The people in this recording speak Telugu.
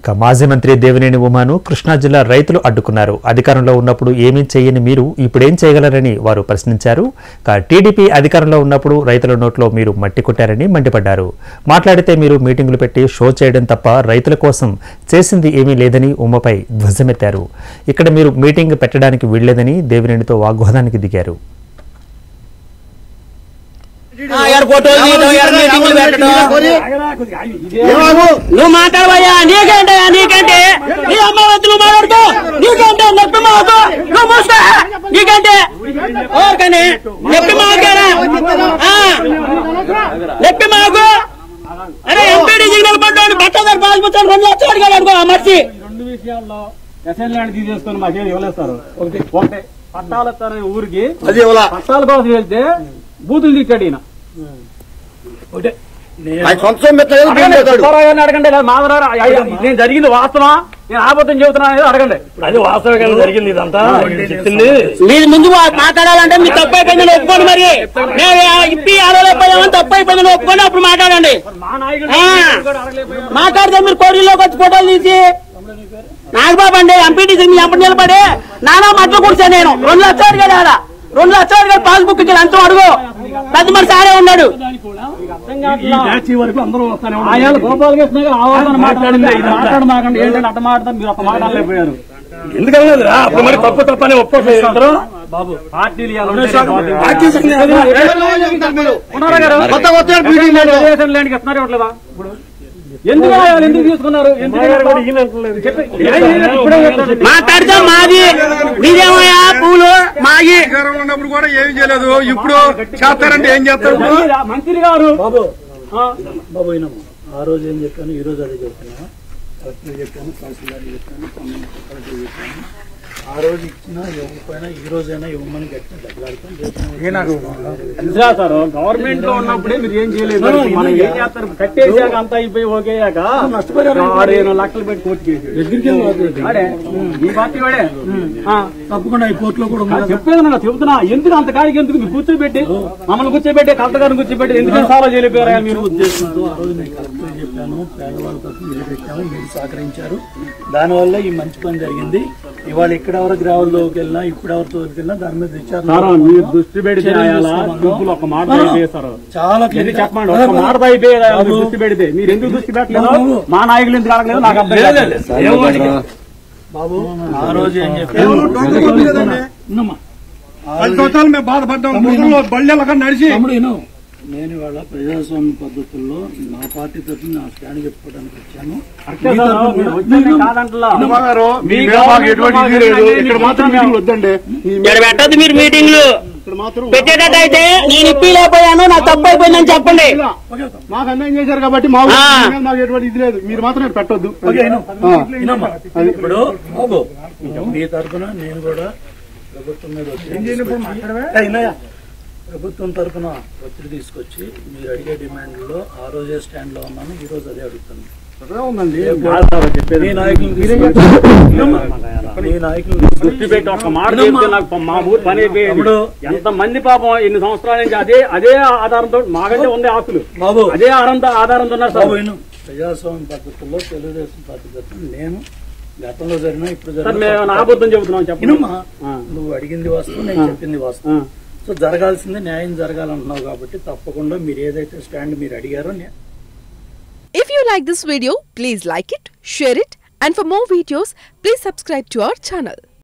ఇక మాజీ మంత్రి దేవినేని ఉమాను కృష్ణా జిల్లా రైతులు అడ్డుకున్నారు అధికారంలో ఉన్నప్పుడు ఏమీ చేయని మీరు ఇప్పుడేం చేయగలరని వారు ప్రశ్నించారు ఇక టీడీపీ అధికారంలో ఉన్నప్పుడు రైతుల నోట్లో మీరు మట్టి కొట్టారని మండిపడ్డారు మాట్లాడితే మీరు మీటింగులు పెట్టి షో చేయడం తప్ప రైతుల కోసం చేసింది ఏమీ లేదని ఉమ్మపై ధ్వజమెత్తారు ఇక్కడ మీరు మీటింగ్ పెట్టడానికి వీల్లేదని దేవినేనితో వాగ్వాదానికి దిగారు ఎక్కడ ఫోటోలు తీయడం ఎక్కడ మీటింగులు పెట్టడం నువ్వు మాట్లాడవయ్యా నీకేంటే నీకేంటి నీ అమ్మ వచ్చి నువ్వు మాట్లాడుకో నీకేంటే నొప్పి మాకు నువ్వు మూసుకో నీకేంటే ఓకని నొప్పి మాకేనా ఆ, నొప్పి మాకు అరే ఎంపీడీ సిగ్నల్ పడ్డాడు బట్టదారు పాల్పుతాను రెండు లక్షలు అడిగాడు అనుకో ఆ మనిషి రెండు విషయాల్లో ఎస్ఎన్ ల్యాండ్ తీసేసుకొని మాకేం ఇవ్వలేస్తారు ఒకటి ఒకటి పట్టాలు ఇస్తారని ఊరికి పట్టాల కోసం వెళ్తే బూతులు తిట్టాడు ఈయన ఒకటే అడగండి, సుబ్బారావు గారిని అడగండి లేదా మాధవరావు అయ్యా, నేను జరిగింది వాస్తవా నేను ఆబద్ధం చెబుతున్నా అనేది అడగండి అది వాస్తవంగా జరిగింది ఇదంతా చెప్పింది మీరు ముందు మా- మాట్లాడాలంటే మీ తప్పు అయిపోయింది ఒప్పుకోండి మరి మేము ఇప్పి అడగలేకపోయామని తప్పు అయిపోయింది ఒప్పుకొని అప్పుడు మాట్లాడండి మా నాయకులు ఆ. కూడా అడగలేకపోయారు మాట్లాడితే మీరు కోరిలోకి వచ్చి ఫోటోలు తీసి నాగబాబు అండి ఎంపీటీసీ మీ ఎంపీ నిలబడి నానా మధ్య కూర్చో నేను రెండు లక్షలు అడిగాడు ఆడ రెండు లక్షలు అడిగాడు పాస్బుక్ ఇచ్చాడు అంత అడుగు పెద్ద మనిషి ఆడే ఉన్నాడు ఈ బ్యాచ్ వరకు అందరూ వస్తానే ఉన్నారు. ఆయన గోపాల్ కృష్ణ గారు ఆవాసన మాట్లాడింది ఇది మాట్లాడు మాకండి ఏంటంటే అట్ట మాట్లాడతాం మీరు ఒక మాట అనలేకపోయారు ఎందుకనలేదు రా? అప్పుడు మరి తప్పు తప్పని ఒప్పుకోలేదు అందరూ బాబు పార్టీలు ఇవాళ ఉంటాయి. పార్టీ సంగతి అది. ఉన్నారా గారు? రిజర్వేషన్ ల్యాండ్కి ఇస్తున్నారు ఇవ్వట్లేదా ఇప్పుడు ఎందుకు రాయాలి? ఎందుకు తీసుకున్నారు ఎందుకు చెప్పి- ఇప్పుడే చెప్తాను. మాట్లాడితే మాది మీదేమయ్యా పూలు మాగి అధికారంలో ఉన్నప్పుడు కూడా ఏమీ చేయలేదు ఇప్పుడు చేస్తారంటే ఏం చేస్తారు ఇప్పుడు మంత్రి గారు ఆ, బాబు అయినాము ఆ రోజు ఏం చెప్పాను ఈ రోజు అదే చెప్తున్నాను కలెక్టర్ చెప్పాను తహసీల్దార్ చెప్పాను కమిషనర్ కలెక్టర్ చెప్పాను ఆ రోజు ఇచ్చినా ఇవ్వకపోయినా ఈ రోజైనా ఇవ్వమని గట్టిగా దెబ్బలాడతాం రేపు తెలుసా సార్ గవర్నమెంట్ లో ఉన్నప్పుడే మీరు ఏం చేయలేదు మనం ఏం చేస్తారు కట్టేసాక అంతా అయిపోయి ఓకేయాక ఆరు ఏడు లక్షలు పెట్టి కోర్టు కేసు అడే ఈ పార్టీ వాడే ఆ, తప్పకుండా ఈ కోర్టులో కూడా ఆ, చెప్పేది నా చెబుతున్నా ఎందుకు అంత కాడికి ఎందుకు మీరు కూర్చోబెట్టి మమ్మల్ని కూర్చోబెట్టి కలెక్టర్ గారిని కూర్చోబెట్టి ఎందుకు సాల్వ్ చేయలేకపోయారా మీరు ఉద్దేశంతో ఆ రోజు నేను కలెక్టర్ చెప్పాను పేదవాళ్ళ తరఫున నిలబెట్టాము మీరు సహకరించారు దానివల్ల ఈ మంచి పని జరిగింది ఇవాళ ఇక్కడ ఎవరు గ్రామంలోకి వెళ్ళినా ఇప్పుడు ఎవరితో వెళ్ళినా దాని మీద విచారణ సార్ మీరు దృష్టి పెడితే అయ్యాలా సింపుల్ ఒక మాట అయిపోయేస్తారు చాలా ఎందుకు చెప్పండి ఒక మాట అయిపోయేది అయ్యాలా మీరు దృష్టి పెడితే మీరు ఎందుకు దృష్టి పెట్టలేదు మా నాయకులు ఎందుకు అడగలేదు నాకు అర్థం కాదు. బాబు ఆ రోజు ఏం చెప్పాను విన్నమ్మా. పది సంవత్సరాలు మేము బాధపడ్డాం ముగ్గురులో బళ్ళెలగా నడిచి తమ్ముడు విను. నేను ఇవాళ ప్రజాస్వామ్య పద్ధతుల్లో నా పార్టీ తరఫున నా స్టాండ్ చెప్పుకోవడానికి వచ్చాను కరెక్టే సార్, మీరు వచ్చింది కాదంటలా. గారు మీ మీ మీద మాకు గవర్నమెంట్ ఎటువంటి మాకు ఇది లేదు ఎటువంటి ఇక్కడ మాత్రం ఇది మీటింగ్ వద్దండి మీ ఇక్కడ పెట్టద్దు మీరు మీటింగ్లు ఇక్కడ మాత్రం పెట్టేటట్టు అయితే నేను ఇప్పిలేకపోయాను నా తప్పు అయిపోయిందని చెప్పండి మాకు అన్యాయం చేశారు కాబట్టి మా ఊరు ఆ. మీద మాకు ఎటువంటి ఇది లేదు మీరు మాత్రం ఇక్కడ పెట్టొద్దు ఓకే, విను. ఆ. వినమ్మా. ఇప్పుడు బాబు మీ తరఫున నేను కూడా ప్రభుత్వం మీద ఒత్తిడి అయినాయా ప్రభుత్వం తరఫున ఒత్తిడి తీసుకొచ్చి మీరు అడిగే డిమాండ్లో ఆ రోజే స్టాండ్ లో ఉన్నాను ఈ రోజు అదే అడుగుతాను ఉందండి కాదు సార్, చెప్పేది. మీ నాయకులు మీ నాయకులు దృష్టి పెట్టి ఒక మాట చెప్తే నాకు మా ఊరు పని అయిపోయేది. తమ్ముడు. ఎంత మంది పాపం ఎన్ని సంవత్సరాల నుంచి అదే అదే ఆధారంతో మాకంటే ఉంది ఆస్తులు బాబు అదే ఆధారంతో ఆధారంతో ఉన్నారు సార్ బాబు విను. ప్రజాస్వామ్య పద్ధతుల్లో తెలుగుదేశం పార్టీ తరఫున నేను గతంలో జరిగిన ఇప్పుడు సార్ జరిగిన మేము నాబద్ధం చెబుతున్నాం చెప్పండి వినమ్మా ఆ. నువ్వు అడిగింది వాస్తవం నేను చెప్పింది వాస్తవం ఆ. సో జరగాల్సింది న్యాయం జరగాలంటున్నావు కాబట్టి తప్పకుండా మీరు ఏదైతే స్టాండ్ మీరు అడిగారో నే- If you like this video, please like it, share it, and for more videos, please subscribe to our channel.